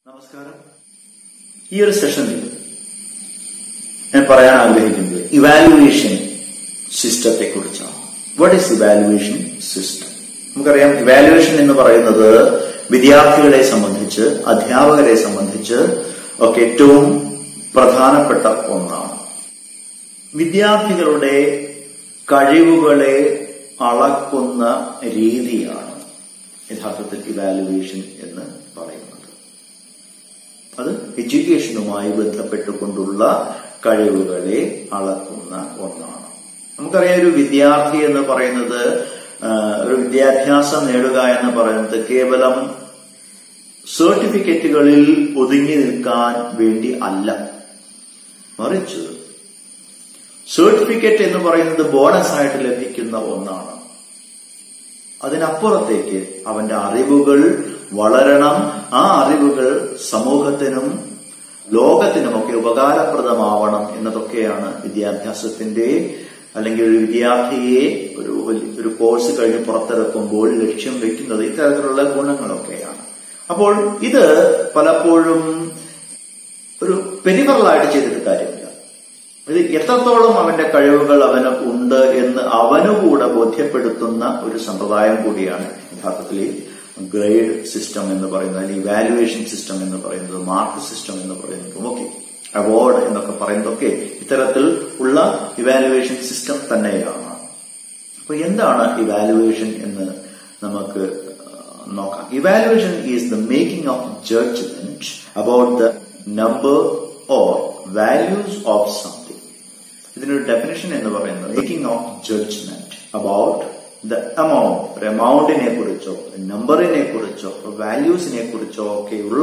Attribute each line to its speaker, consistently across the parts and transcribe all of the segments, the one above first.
Speaker 1: നമസ്കാരം ഈ ഒരു സെഷനിൽ ഞാൻ പറയാൻ ആഗ്രഹിക്കുന്നത് ഇവാലുവേഷൻ സിസ്റ്റത്തെ കുറിച്ചാണ് വാട്ട് ഈസ് ഇവാലുവേഷൻ സിസ്റ്റം നമുക്കറിയാം ഇവാലുവേഷൻ എന്ന് പറയുന്നത് വിദ്യാർത്ഥികളെ സംബന്ധിച്ച് അധ്യാപകരെ സംബന്ധിച്ച് ഒക്കെ ഏറ്റവും പ്രധാനപ്പെട്ട ഒന്നാണ് വിദ്യാർത്ഥികളുടെ കഴിവുകളെ അളക്കുന്ന രീതിയാണ് യഥാർത്ഥത്തിൽ ഇവാലുവേഷൻ എന്ന് പറയുന്നത് അത് എഡ്യൂക്കേഷനുമായി ബന്ധപ്പെട്ടുകൊണ്ടുള്ള കഴിവുകളെ അളക്കുന്ന ഒന്നാണ് നമുക്കറിയാം ഒരു വിദ്യാർത്ഥി എന്ന് പറയുന്നത് ആ, ഒരു വിദ്യാഭ്യാസം നേടുക എന്ന് പറയുന്നത് കേവലം സർട്ടിഫിക്കറ്റുകളിൽ ഒതുങ്ങി നിൽക്കാൻ വേണ്ടി അല്ല മറിച്ച് സർട്ടിഫിക്കറ്റ് എന്ന് പറയുന്നത് ബോണസ് ആയിട്ട് ലഭിക്കുന്ന ഒന്നാണ് അതിനപ്പുറത്തേക്ക് അവന്റെ അറിവുകൾ വളരണം ആ അറിവുകൾ സമൂഹത്തിനും ലോകത്തിനുമൊക്കെ ഉപകാരപ്രദമാവണം എന്നതൊക്കെയാണ് വിദ്യാഭ്യാസത്തിന്റെ അല്ലെങ്കിൽ ഒരു വിദ്യാർത്ഥിയെ ഒരു വലി- ഒരു കോഴ്സ് കഴിഞ്ഞ് പുറത്തിറക്കുമ്പോൾ ലക്ഷ്യം വെക്കുന്നത് ഇത്തരത്തിലുള്ള ഗുണങ്ങളൊക്കെയാണ് അപ്പോൾ ഇത് പലപ്പോഴും ഒരു പെരിഫറലായിട്ട് ചെയ്തിട്ട് കാര്യമില്ല ഇത് എത്രത്തോളം അവന്റെ കഴിവുകൾ അവന് ഉണ്ട് എന്ന് അവനുകൂടെ ബോധ്യപ്പെടുത്തുന്ന ഒരു സമ്പ്രദായം കൂടിയാണ് യഥാർത്ഥത്തിൽ ഗ്രേഡ് സിസ്റ്റം എന്ന് പറയുന്നത് അല്ലെങ്കിൽ ഇവാലുവേഷൻ സിസ്റ്റം എന്ന് പറയുന്നത് മാർക്ക് സിസ്റ്റം എന്ന് പറയുന്നതും ഒക്കെ അവാർഡ് എന്നൊക്കെ പറയുന്നതൊക്കെ ഇത്തരത്തിൽ ഉള്ള ഇവാലുവേഷൻ സിസ്റ്റം തന്നെയാണ് അപ്പൊ എന്താണ് ഇവാലുവേഷൻ എന്ന് നമുക്ക് ആ, നോക്കാം evaluation is the making of judgment about the number or values of something ഇതിനൊരു ഡെഫിനേഷൻ എന്ന് പറയുന്നത് making of judgment about the amount ഒരു എമൗണ്ടിനെ കുറിച്ചോ നമ്പറിനെ കുറിച്ചോ വാല്യൂസിനെ കുറിച്ചോ ഒക്കെയുള്ള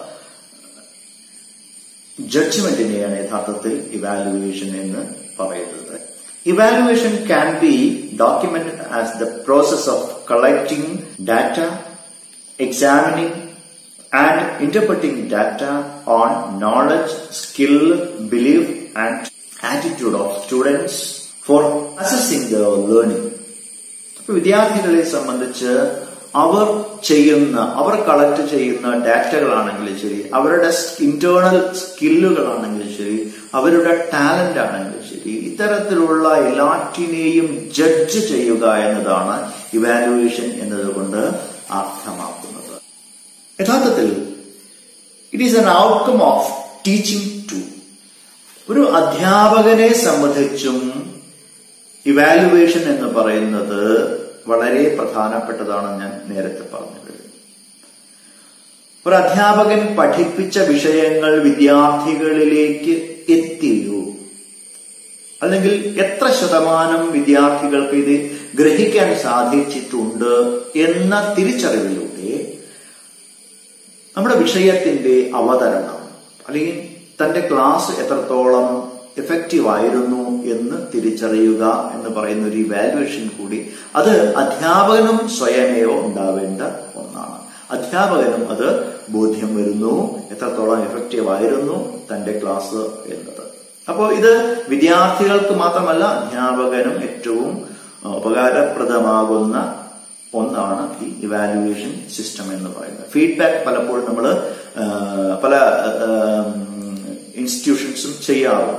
Speaker 1: ജഡ്ജ്മെന്റിനെയാണ് യഥാർത്ഥത്തിൽ ഇവാലുവേഷൻ എന്ന് പറയുന്നത് evaluation can be documented as the process of collecting data examining and interpreting data on knowledge skill belief and attitude of students for assessing the learning അപ്പൊ വിദ്യാർത്ഥികളെ സംബന്ധിച്ച് അവർ ചെയ്യുന്ന അവർ കളക്ട് ചെയ്യുന്ന ഡാറ്റകളാണെങ്കിലും ശരി അവരുടെ ഇന്റേണൽ സ്കില്ലുകളാണെങ്കിലും ശരി അവരുടെ ടാലന്റ് ആണെങ്കിലും ശരി ഇത്തരത്തിലുള്ള എല്ലാറ്റിനെയും ജഡ്ജ് ചെയ്യുക എന്നതാണ് ഇവാലുവേഷൻ എന്നതുകൊണ്ട് അർത്ഥമാക്കുന്നത് യഥാർത്ഥത്തിൽ it is an outcome of teaching to ഒരു അധ്യാപകനെ സംബന്ധിച്ചും ഇവാലുവേഷൻ എന്ന് പറയുന്നത് വളരെ പ്രധാനപ്പെട്ടതാണ് ഞാൻ നേരത്തെ പറഞ്ഞത് ഒരു അധ്യാപകൻ പഠിപ്പിച്ച വിഷയങ്ങൾ വിദ്യാർത്ഥികളിലേക്ക് എത്തിയോ അല്ലെങ്കിൽ എത്ര ശതമാനം വിദ്യാർത്ഥികൾക്ക് ഇത് ഗ്രഹിക്കാൻ സാധിച്ചിട്ടുണ്ട് എന്ന തിരിച്ചറിവിലൂടെ നമ്മുടെ വിഷയത്തിന്റെ അവതരണം അല്ലെങ്കിൽ തന്റെ ക്ലാസ് എത്രത്തോളം എഫക്റ്റീവ് ആയിരുന്നു എന്ന് തിരിച്ചറിയുക എന്ന് പറയുന്ന ഒരു ഇവാലുവേഷൻ കൂടി അത് അധ്യാപകനും സ്വയമേവ ഉണ്ടാവേണ്ട ഒന്നാണ് അധ്യാപകനും അത് ബോധ്യം വരുന്നു എത്രത്തോളം എഫക്റ്റീവ് ആയിരുന്നു തന്റെ ക്ലാസ് എന്നത് അപ്പോൾ ഇത് വിദ്യാർത്ഥികൾക്ക് മാത്രമല്ല അധ്യാപകനും ഏറ്റവും ആ, ഉപകാരപ്രദമാകുന്ന ഒന്നാണ് ഈ ഇവാലുവേഷൻ സിസ്റ്റം എന്ന് പറയുന്നത് ഫീഡ്ബാക്ക് പലപ്പോഴും നമ്മൾ പല ഇൻസ്റ്റിറ്റ്യൂഷൻസും ചെയ്യാറുണ്ട്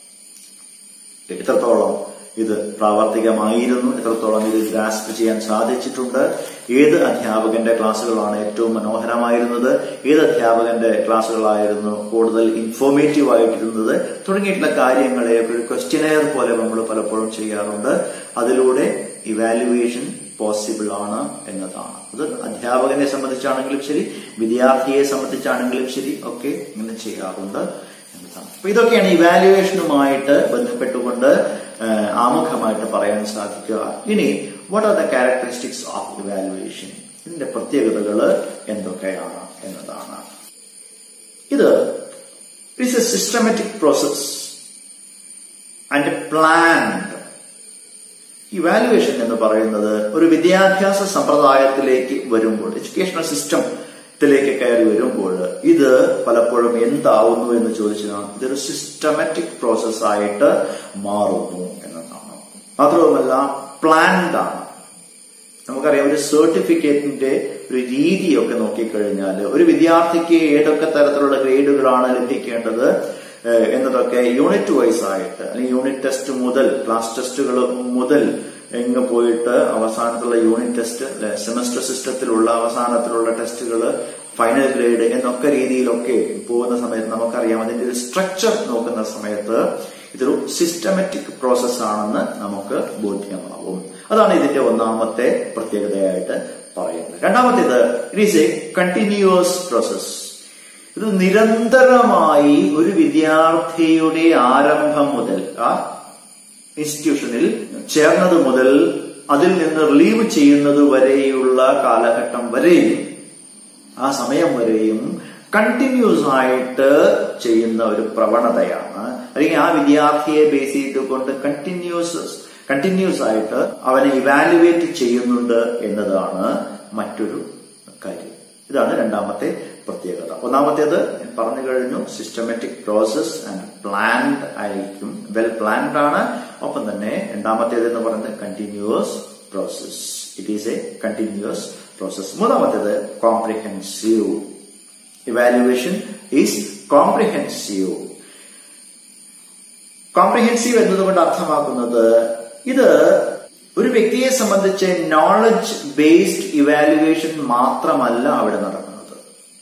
Speaker 1: എത്രത്തോളം ഇത് പ്രാവർത്തികമായിരുന്നു എത്രത്തോളം ഇത് ഗ്രാസ്പ് ചെയ്യാൻ സാധിച്ചിട്ടുണ്ട് ഏത് അധ്യാപകന്റെ ക്ലാസ്സുകളാണ് ഏറ്റവും മനോഹരമായിരുന്നത് ഏത് അധ്യാപകന്റെ ക്ലാസ്സുകളായിരുന്നു കൂടുതൽ ഇൻഫോർമേറ്റീവ് ആയിട്ടിരുന്നത് തുടങ്ങിയിട്ടുള്ള കാര്യങ്ങളെ ഒരു ക്വസ്റ്റ്യനെയർ പോലെ നമ്മൾ പലപ്പോഴും ചെയ്യാറുണ്ട് അതിലൂടെ ഇവാലുവേഷൻ പോസിബിൾ ആണ് എന്നതാണ് അത് അധ്യാപകനെ സംബന്ധിച്ചാണെങ്കിലും ശരി വിദ്യാർത്ഥിയെ സംബന്ധിച്ചാണെങ്കിലും ശരി ഒക്കെ ഇങ്ങനെ ചെയ്യാറുണ്ട് എന്നതാണ് അപ്പൊ ഇതൊക്കെയാണ് ഇവാലുവേഷനുമായിട്ട് ബന്ധപ്പെട്ടുകൊണ്ട് ആ, ആമുഖമായിട്ട് പറയാൻ സാധിക്കുക ഇനി what are the characteristics of evaluation ഇതിന്റെ പ്രത്യേകതകൾ എന്തൊക്കെയാണ് എന്നതാണ് ഇത് it's a systematic process and planned evaluation എന്ന് പറയുന്നത് ഒരു വിദ്യാഭ്യാസ സമ്പ്രദായത്തിലേക്ക് വരുമ്പോൾ എഡ്യൂക്കേഷണൽ സിസ്റ്റത്തിലേക്ക് കയറി വരുമ്പോൾ ഇത് പലപ്പോഴും എന്താവുന്നു എന്ന് ചോദിച്ചാൽ ഇതൊരു സിസ്റ്റമാറ്റിക് പ്രോസസ് ആയിട്ട് മാറുന്നു എന്നതാണ് മാത്രവുമല്ല പ്ലാൻഡ് ആണ് നമുക്കറിയാം ഒരു സർട്ടിഫിക്കറ്റിന്റെ ഒരു രീതിയൊക്കെ നോക്കിക്കഴിഞ്ഞാൽ ഒരു വിദ്യാർത്ഥിക്ക് ഏതൊക്കെ തരത്തിലുള്ള ഗ്രേഡുകളാണ് ലഭിക്കേണ്ടത് ഏഹ് എന്നതൊക്കെ യൂണിറ്റ് വൈസ് ആയിട്ട് അല്ലെങ്കിൽ യൂണിറ്റ് ടെസ്റ്റ് മുതൽ ക്ലാസ് ടെസ്റ്റുകൾ മുതൽ എങ്ങ് പോയിട്ട് അവസാനത്തുള്ള യൂണിറ്റ് ടെസ്റ്റ് സെമസ്റ്റർ സിസ്റ്റത്തിലുള്ള അവസാനത്തിലുള്ള ടെസ്റ്റുകൾ ഫൈനൽ ഗ്രേഡ് എന്നൊക്കെ രീതിയിലൊക്കെ പോകുന്ന സമയത്ത് നമുക്കറിയാം അതിന്റെ ഒരു സ്ട്രക്ചർ നോക്കുന്ന സമയത്ത് ഇതൊരു സിസ്റ്റമാറ്റിക് പ്രോസസ് ആണെന്ന് നമുക്ക് ബോധ്യമാവും അതാണ് ഇതിന്റെ ഒന്നാമത്തെ പ്രത്യേകതയായിട്ട് പറയുന്നത് രണ്ടാമത്തേത് it is a continuous process ഇത് നിരന്തരമായി ഒരു വിദ്യാർത്ഥിയുടെ ആരംഭം മുതൽ ആ ഇൻസ്റ്റിറ്റ്യൂഷനിൽ ചേർന്നത് മുതൽ അതിൽ നിന്ന് റിലീവ് ചെയ്യുന്നത് വരെയുള്ള കാലഘട്ടം വരെയും ആ സമയം വരെയും കണ്ടിന്യൂസ് ആയിട്ട് ചെയ്യുന്ന ഒരു പ്രവണതയാണ് അല്ലെങ്കിൽ ആ വിദ്യാർത്ഥിയെ ബേസ് ചെയ്തുകൊണ്ട് കണ്ടിന്യൂസ് കണ്ടിന്യൂസ് ആയിട്ട് അവനെ ഇവാലുവേറ്റ് ചെയ്യുന്നുണ്ട് എന്നതാണ് മറ്റൊരു കാര്യം ഇതാണ് രണ്ടാമത്തെ പ്രത്യേകത ഒന്നാമത്തേത് ഞാൻ പറഞ്ഞു കഴിഞ്ഞു സിസ്റ്റമാറ്റിക് പ്രോസസ് ആൻഡ് പ്ലാൻഡ് ആയിരിക്കും വെൽ പ്ലാൻഡ് ആണ് ഒപ്പം തന്നെ രണ്ടാമത്തേത് എന്ന് പറയുന്നത് continuous process it is a continuous process മൂന്നാമത്തേത് comprehensive evaluation is comprehensive comprehensive എന്നതുകൊണ്ട് അർത്ഥമാക്കുന്നത് ഇത് ഒരു വ്യക്തിയെ സംബന്ധിച്ച് നോളജ് ബേസ്ഡ് ഇവാലുവേഷൻ മാത്രമല്ല അവിടെ നടക്കുന്നത്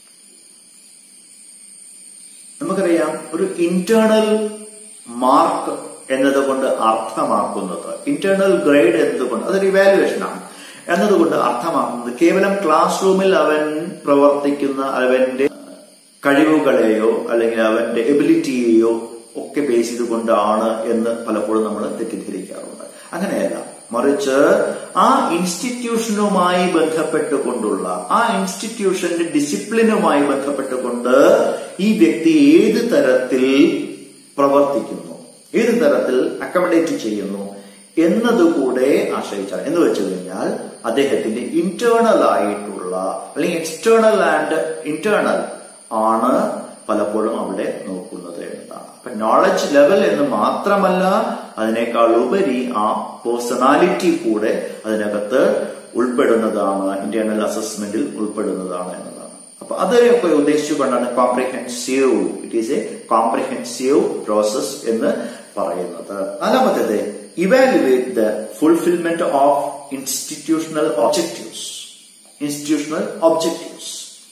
Speaker 1: നമുക്കറിയാം ഒരു ഇന്റേണൽ മാർക്ക് എന്നതുകൊണ്ട് അർത്ഥമാക്കുന്നത് ഇന്റേണൽ ഗ്രേഡ് എന്നതുകൊണ്ട് അതൊരു ഇവാലുവേഷൻ ആണ് എന്നതുകൊണ്ട് അർത്ഥമാക്കുന്നത് കേവലം ക്ലാസ് റൂമിൽ അവൻ പ്രവർത്തിക്കുന്ന അവന്റെ കഴിവുകളെയോ അല്ലെങ്കിൽ അവന്റെ എബിലിറ്റിയെയോ ഒക്കെ ബേസ് ചെയ്തുകൊണ്ടാണ് എന്ന് പലപ്പോഴും നമ്മൾ തെറ്റിദ്ധരിക്കാറുണ്ട് അങ്ങനെയല്ല മറിച്ച് ആ ഇൻസ്റ്റിറ്റ്യൂഷനുമായി ബന്ധപ്പെട്ടുകൊണ്ടുള്ള ആ ഇൻസ്റ്റിറ്റ്യൂഷന്റെ ഡിസിപ്ലിനുമായി ബന്ധപ്പെട്ടുകൊണ്ട് ഈ വ്യക്തി ഏത് തരത്തിൽ പ്രവർത്തിക്കുന്നു ഏത് തരത്തിൽ അക്കമഡേറ്റ് ചെയ്യുന്നു എന്നതുകൂടെ ആശ്രയിച്ചാണ് എന്ന് വെച്ചു കഴിഞ്ഞാൽ അദ്ദേഹത്തിന്റെ ഇന്റേണൽ ആയിട്ടുള്ള അല്ലെങ്കിൽ എക്സ്റ്റേണൽ ആൻഡ് ഇന്റേണൽ ആണ് പലപ്പോഴും അവിടെ നോക്കുന്നത് എന്നതാണ് അപ്പൊ നോളജ് ലെവൽ എന്ന് മാത്രമല്ല അതിനേക്കാൾ ഉപരി ആ പേഴ്സണാലിറ്റി കൂടെ അതിനകത്ത് ഉൾപ്പെടുന്നതാണ് ഇന്റേണൽ അസസ്മെന്റിൽ ഉൾപ്പെടുന്നതാണ് എന്നതാണ് അപ്പൊ അതിനെയൊക്കെ ഉദ്ദേശിച്ചുകൊണ്ടാണ് comprehensive it is a comprehensive process എന്ന് പറയുന്നത് നാലാമത്തേത് evaluate the fulfilment of institutional objectives institutional objectives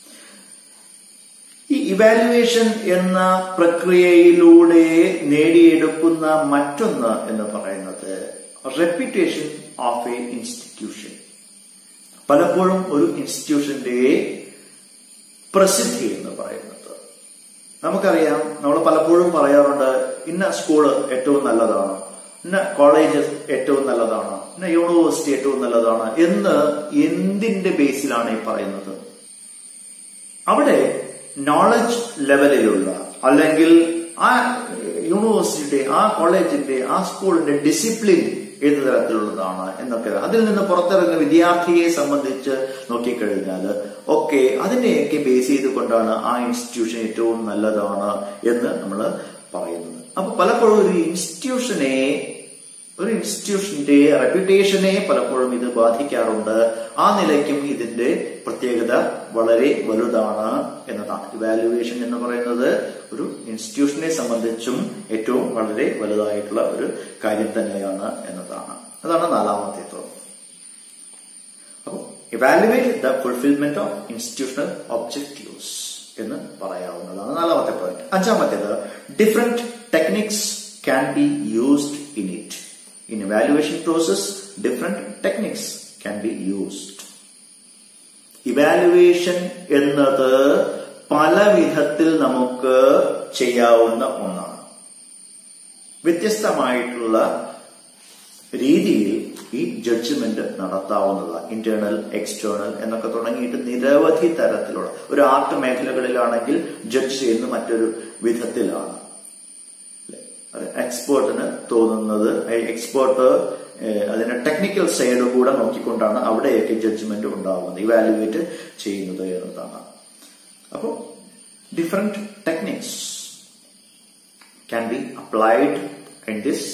Speaker 1: ഈ ഇവാലുവേഷൻ എന്ന പ്രക്രിയയിലൂടെ നേടിയെടുക്കുന്ന മറ്റൊന്ന് എന്ന് പറയുന്നത് റെപ്യൂട്ടേഷൻ ഓഫ് എ ഇൻസ്റ്റിറ്റ്യൂഷൻ പലപ്പോഴും ഒരു ഇൻസ്റ്റിറ്റ്യൂഷന്റെ പ്രസിദ്ധി എന്ന് പറയുന്നത് നമുക്കറിയാം നമ്മൾ പലപ്പോഴും പറയാറുണ്ട് ഇന്ന സ്കൂള് ഏറ്റവും നല്ലതാണ് ഇന്ന കോളേജ് ഏറ്റവും നല്ലതാണ് ഇന്ന യൂണിവേഴ്സിറ്റി ഏറ്റവും നല്ലതാണ് എന്ന് എന്തിന്റെ ബേസിലാണ് ഈ പറയുന്നത് അവിടെ നോളജ് ലെവലിലുള്ള അല്ലെങ്കിൽ ആ യൂണിവേഴ്സിറ്റിയുടെ ആ കോളേജിന്റെ ആ സ്കൂളിന്റെ ഡിസിപ്ലിൻ ഏത് തരത്തിലുള്ളതാണ് എന്നൊക്കെ അതിൽ നിന്ന് പുറത്തിറങ്ങുന്ന വിദ്യാർത്ഥിയെ സംബന്ധിച്ച് നോക്കിക്കഴിഞ്ഞാൽ ഒക്കെ അതിനെയൊക്കെ ബേസ് ചെയ്തുകൊണ്ടാണ് ആ ഇൻസ്റ്റിറ്റ്യൂഷൻ ഏറ്റവും നല്ലതാണ് എന്ന് നമ്മൾ പറയുന്നത് അപ്പൊ പലപ്പോഴും ഒരു ഇൻസ്റ്റിറ്റ്യൂഷനെ ഒരു ഇൻസ്റ്റിറ്റ്യൂഷന്റെ റെപ്യൂട്ടേഷനെ പലപ്പോഴും ഇത് ബാധിക്കാറുണ്ട് ആ നിലയ്ക്കും ഇതിന്റെ പ്രത്യേകത വളരെ വലുതാണ് എന്നതാണ് ഇവാലുവേഷൻ എന്ന് പറയുന്നത് ഒരു ഇൻസ്റ്റിറ്റ്യൂഷനെ സംബന്ധിച്ചും ഏറ്റവും വളരെ വലുതായിട്ടുള്ള ഒരു കാര്യം തന്നെയാണ് എന്നതാണ് അതാണ് നാലാമത്തേത് അപ്പോൾ evaluate the fulfilment of institutional objectives എന്ന് പറയാവുന്നതാണ് നാലാമത്തെ പോയിന്റ് അഞ്ചാമത്തേത് different techniques can be used in it In evaluation process, different techniques can be used. Evaluation എന്നത് പല വിധത്തിൽ നമുക്ക് ചെയ്യാവുന്ന ഒന്നാണ് വ്യത്യസ്തമായിട്ടുള്ള രീതിയിൽ ഈ ജഡ്ജ്മെന്റ് നടത്താവുന്നതാണ് ഇന്റേണൽ എക്സ്റ്റേണൽ എന്നൊക്കെ തുടങ്ങിയിട്ട് നിരവധി തരത്തിലുള്ള ഒരു ആർട്ട് മേഖലകളിലാണെങ്കിൽ ജഡ്ജ് ചെയ്യുന്ന മറ്റൊരു വിധത്തിലാണ് എക്സ്പേർട്ടിന് തോന്നുന്നത് എക്സ്പേർട്ട് അതിന്റെ ടെക്നിക്കൽ സൈഡ് കൂടെ നോക്കിക്കൊണ്ടാണ് അവിടെയൊക്കെ ജഡ്ജ്മെന്റ് ഉണ്ടാവുന്നത് ഇവാലുവേറ്റ് ചെയ്യുന്നത് എന്നതാണ് അപ്പോൾ different techniques can be applied in this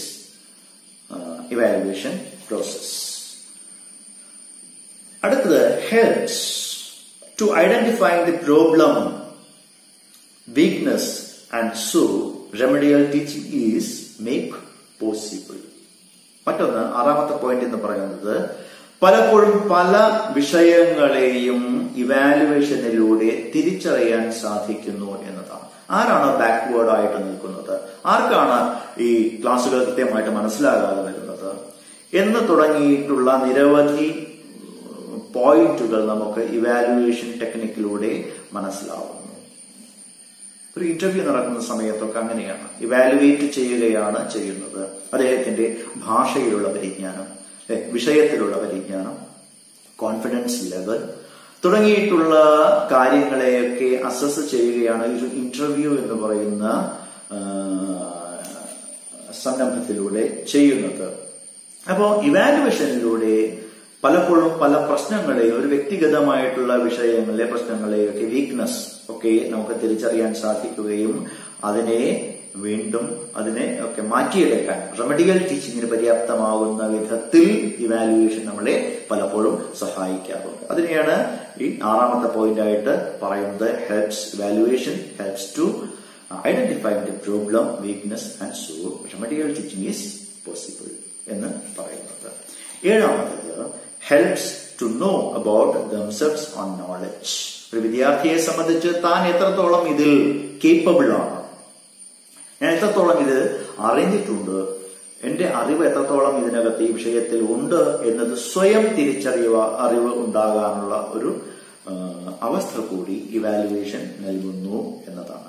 Speaker 1: evaluation process അടുത്തത് helps to identify the problem weakness and so remedial teaching is make possible മറ്റൊന്ന് ആറാമത്തെ പോയിന്റ് എന്ന് പറയുന്നത് പലപ്പോഴും പല വിഷയങ്ങളെയും ഇവാലുവേഷനിലൂടെ തിരിച്ചറിയാൻ സാധിക്കുന്നു എന്നതാണ് ആരാണ് ബാക്ക്വേർഡ് ആയിട്ട് നിൽക്കുന്നത് ആർക്കാണ് ഈ ക്ലാസ്സുകൾ കൃത്യമായിട്ട് മനസ്സിലാകാതെ വരുന്നത് എന്ന് തുടങ്ങിയിട്ടുള്ള നിരവധി പോയിന്റുകൾ നമുക്ക് ഇവാലുവേഷൻ ടെക്നിക്കിലൂടെ മനസ്സിലാവുന്നു ഒരു ഇന്റർവ്യൂ നടക്കുന്ന സമയത്തൊക്കെ അങ്ങനെയാണ് ഇവാലുവേറ്റ് ചെയ്യുകയാണ് ചെയ്യുന്നത് അദ്ദേഹത്തിന്റെ ഭാഷയിലുള്ള പരിജ്ഞാനം ഏ, വിഷയത്തിലുള്ള പരിജ്ഞാനം കോൺഫിഡൻസ് ലെവൽ തുടങ്ങിയിട്ടുള്ള കാര്യങ്ങളെയൊക്കെ അസസ് ചെയ്യുകയാണ് ഒരു ഇന്റർവ്യൂ എന്ന് പറയുന്ന ആ, സംരംഭത്തിലൂടെ ചെയ്യുന്നത് അപ്പോ ഇവാലുവേഷനിലൂടെ പലപ്പോഴും പല പ്രശ്നങ്ങളെയും ഒരു വ്യക്തിഗതമായിട്ടുള്ള വിഷയങ്ങളിലെ പ്രശ്നങ്ങളെയൊക്കെ വീക്ക്നെസ് ഒക്കെ നമുക്ക് തിരിച്ചറിയാൻ സാധിക്കുകയും അതിനെ വീണ്ടും അതിനെ ഒക്കെ മാറ്റിയെടുക്കാൻ റെമഡിയൽ ടീച്ചിങ്ങിന് പര്യാപ്തമാകുന്ന വിധത്തിൽ ഇവാലുവേഷൻ നമ്മളെ പലപ്പോഴും സഹായിക്കാറുണ്ട് അതിനെയാണ് ഈ ആറാമത്തെ പോയിന്റ് ആയിട്ട് പറയുന്നത് helps evaluation helps to identify the problem weakness and so remedial teaching is possible എന്ന് പറയുന്നത് ഏഴാമത്തത് helps to know about themselves on knowledge ഒരു വിദ്യാർത്ഥിയെ സംബന്ധിച്ച് താൻ എത്രത്തോളം ഇതിൽ കേപ്പബിൾ ആണ് ഞാൻ എത്രത്തോളം ഇത് അറിഞ്ഞിട്ടുണ്ട് എന്റെ അറിവ് എത്രത്തോളം ഇതിനകത്ത് ഈ വിഷയത്തിൽ ഉണ്ട് എന്നത് സ്വയം തിരിച്ചറിയുക അറിവ് ഉണ്ടാകാനുള്ള ഒരു ആ, അവസ്ഥ കൂടി ഇവാലുവേഷൻ നൽകുന്നു എന്നതാണ്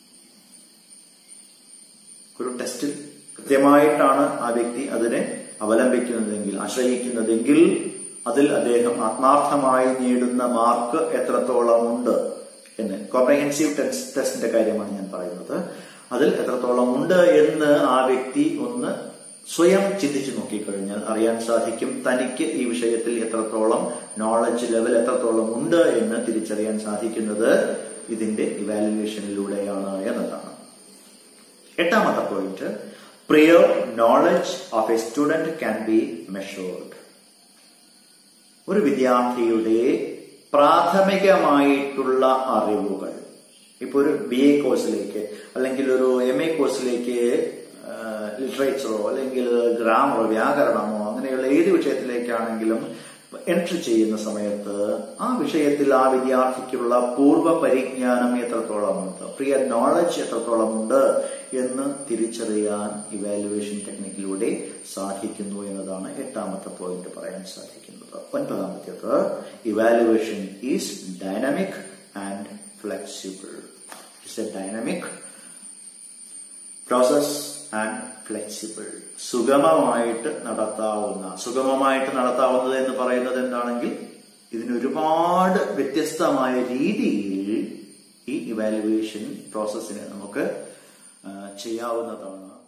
Speaker 1: ഒരു ടെസ്റ്റിൽ കൃത്യമായിട്ടാണ് ആ വ്യക്തി അതിനെ അവലംബിക്കുന്നതെങ്കിൽ ആശ്രയിക്കുന്നതെങ്കിൽ അതിൽ അദ്ദേഹം ആത്മാർത്ഥമായി നേടുന്ന മാർക്ക് എത്രത്തോളം ഉണ്ട് എന്ന് കോംപ്രഹെൻസീവ് ടെസ്റ്റിന്റെ കാര്യമാണ് ഞാൻ പറയുന്നത് അതിൽ എത്രത്തോളം ഉണ്ട് എന്ന് ആ വ്യക്തി ഒന്ന് സ്വയം ചിന്തിച്ചു നോക്കിക്കഴിഞ്ഞാൽ അറിയാൻ സാധിക്കും തനിക്ക് ഈ വിഷയത്തിൽ എത്രത്തോളം നോളജ് ലെവൽ എത്രത്തോളം ഉണ്ട് എന്ന് തിരിച്ചറിയാൻ സാധിക്കുന്നത് ഇതിന്റെ ഇവാലുവേഷനിലൂടെയാണ് എന്നതാണ് എട്ടാമത്തെ point prior knowledge of a student can be measured ഒരു വിദ്യാർത്ഥിയുടെ പ്രാഥമികമായിട്ടുള്ള അറിവുകൾ ഇപ്പൊ ഒരു ബി എ കോഴ്സിലേക്ക് അല്ലെങ്കിൽ ഒരു എം എ കോഴ്സിലേക്ക് ലിറ്ററേച്ചറോ അല്ലെങ്കിൽ ഗ്രാമറോ വ്യാകരണമോ അങ്ങനെയുള്ള ഏത് വിഷയത്തിലേക്കാണെങ്കിലും എൻട്രി ചെയ്യുന്ന സമയത്ത് ആ വിഷയത്തിൽ ആ വിദ്യാർത്ഥിക്കുള്ള പൂർവ്വ പരിജ്ഞാനം എത്രത്തോളമുണ്ട് പ്രിയ നോളജ് എത്രത്തോളമുണ്ട് എന്ന് തിരിച്ചറിയാൻ ഇവാലുവേഷൻ ടെക്നിക്കിലൂടെ സാധിക്കുന്നു എന്നതാണ് എട്ടാമത്തെ പോയിന്റ് പറയാൻ സാധിക്കുന്നത് ഒൻപതാമത്തേത് evaluation is dynamic and flexible it's a dynamic process and flexible സുഗമമായിട്ട് നടത്താവുന്ന സുഗമമായിട്ട് നടത്താവുന്നത് എന്ന് പറയുന്നത് എന്താണെങ്കിൽ ഇതിന് ഒരുപാട് വ്യത്യസ്തമായ രീതിയിൽ ഈ ഇവാലുവേഷൻ പ്രോസസ്സിനെ നമുക്ക് ആ, ചെയ്യാവുന്നതാണ്